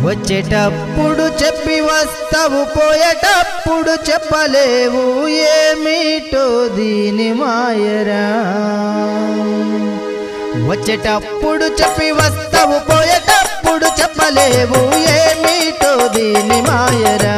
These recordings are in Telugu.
వచ్చేటప్పుడు చెప్పి వస్తావు పోయేటప్పుడు చెప్పలేవు ఏమిటో దీని మాయరా వచ్చేటప్పుడు చెప్పి వస్తావు పోయేటప్పుడు చెప్పలేవు ఏమిటో దీని మాయరా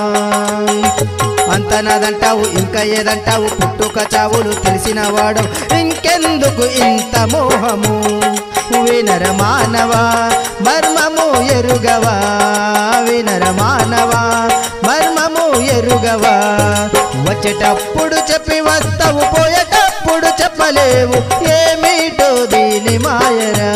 అంత నాదంటావు ఇంకా ఏదంటావు పుట్టుక చావులు తెలిసిన వాడు ఇంకెందుకు ఇంత మోహము వినర మానవా మర్మము ఎరుగవా వినర మానవా మర్మము ఎరుగవా వచ్చేటప్పుడు చెప్పి వస్తావు పోయేటప్పుడు చెప్పలేవు ఏమిటో దీని మాయరా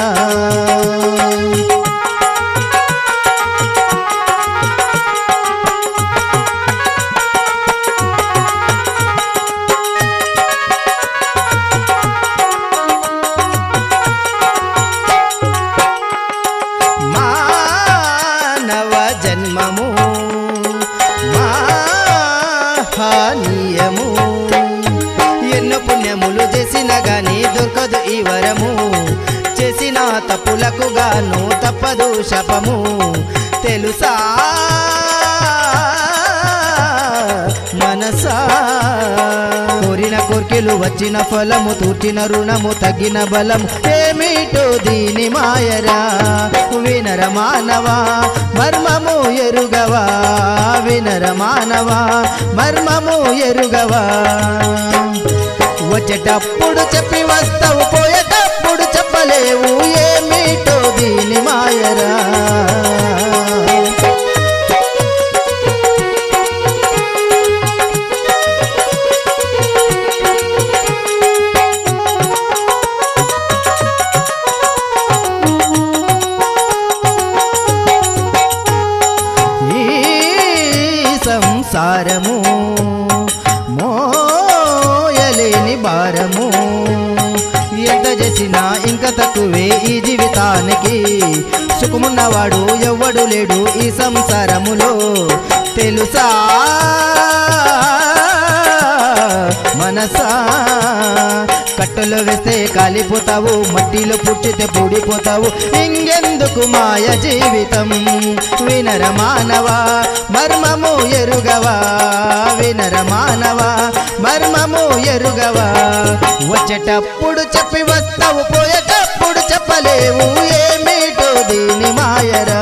మానవ జన్మము మాహనీయము ఎన్నో పుణ్యములు చేసిన గాని దొరకదు ఈ వరము చేసిన తప్పులకు గాను తప్పదు శపము తెలుసా మనసా కోరిన కోర్కెలు వచ్చిన ఫలము తూర్చిన రుణము తగ్గిన బలము ఏమిటో దీని మాయరా వినర మానవా మర్మము ఎరుగవా వినర మానవా మర్మము ఎరుగవా వచ్చేటప్పుడు చెప్పి వస్తావు పోయేటప్పుడు చెప్పలేవు ఏమిటో దీని మాయరా ఈ సంసారము మోయలేని భారము ఎంత చేసినా ఇంకా తక్కువే ఈ జీవితానికి సుఖమున్నవాడు ఎవ్వడు లేడు ఈ సంసారములో తెలుసా మనసా కట్టెలో వేస్తే కాలిపోతావు మట్టిలో పుచ్చితే పూడిపోతావు ఇంకెందుకు మాయ జీవితం వినర మానవా మర్మము ఎరుగవా వినర మానవా మర్మము ఎరుగవా వచ్చేటప్పుడు చెప్పి వస్తావు పోయేటప్పుడు చెప్పలేవు ఏమిటో దీని మాయరా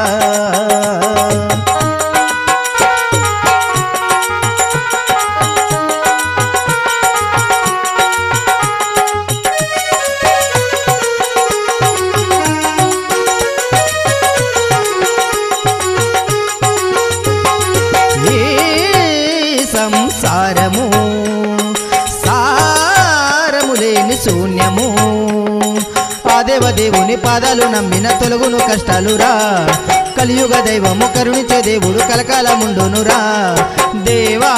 ఈ సంసారము సారము లేని శూన్యము ఆ దేవదేవుని పాదాలు నమ్మిన తొలగును కష్టాలురా కలియుగ దైవము కరుణించే దేవుడు కలకాలముండునురా దేవా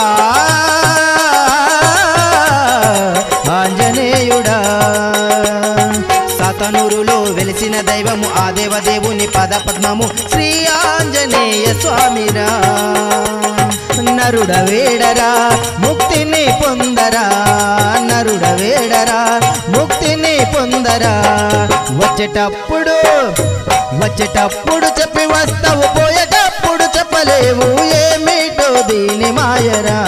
ఆంజనేయుడా సాతనూరులో వెలిసిన దైవము ఆ దేవదేవుని పద పద్మము శ్రీ ఆంజనేయ స్వామిరా నరుడ వేడరా ముక్తిని పొందరా నరుడ వేడరా ముక్తిని పొందరా వచ్చేటప్పుడు వచ్చేటప్పుడు చెప్పి వస్తావు పోయేటప్పుడు చెప్పలేవు ఏమిటో దీని మాయరా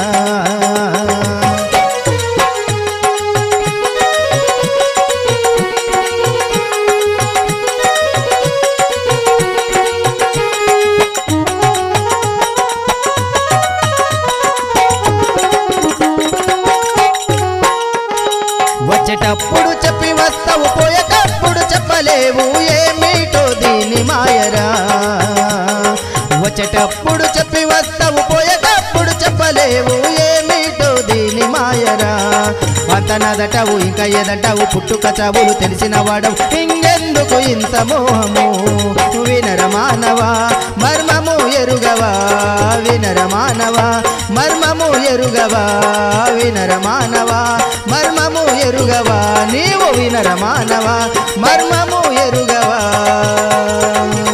వచ్చేటప్పుడు చెప్పి వస్తావు పోయేటప్పుడు చెప్పలేవు ఏమిటో దీని మాయరా వచ్చేటప్పుడు చెప్పి వస్తావు పోయేటప్పుడు చెప్పలేవు ఏమిటో దీని మాయరా అంత నాదటవు ఇంకా ఏదంటావు పుట్టుక చావులు తెలిసిన వాడవు ఇంకెందుకు ఇంత మోహము వినర మానవా మర్మము ఎరుగవా వినర మానవా మర్మము ఎరుగవా వినర మానవా మర్మము ఎరుగవా నీవు వినర మానవా మర్మము ఎరుగవా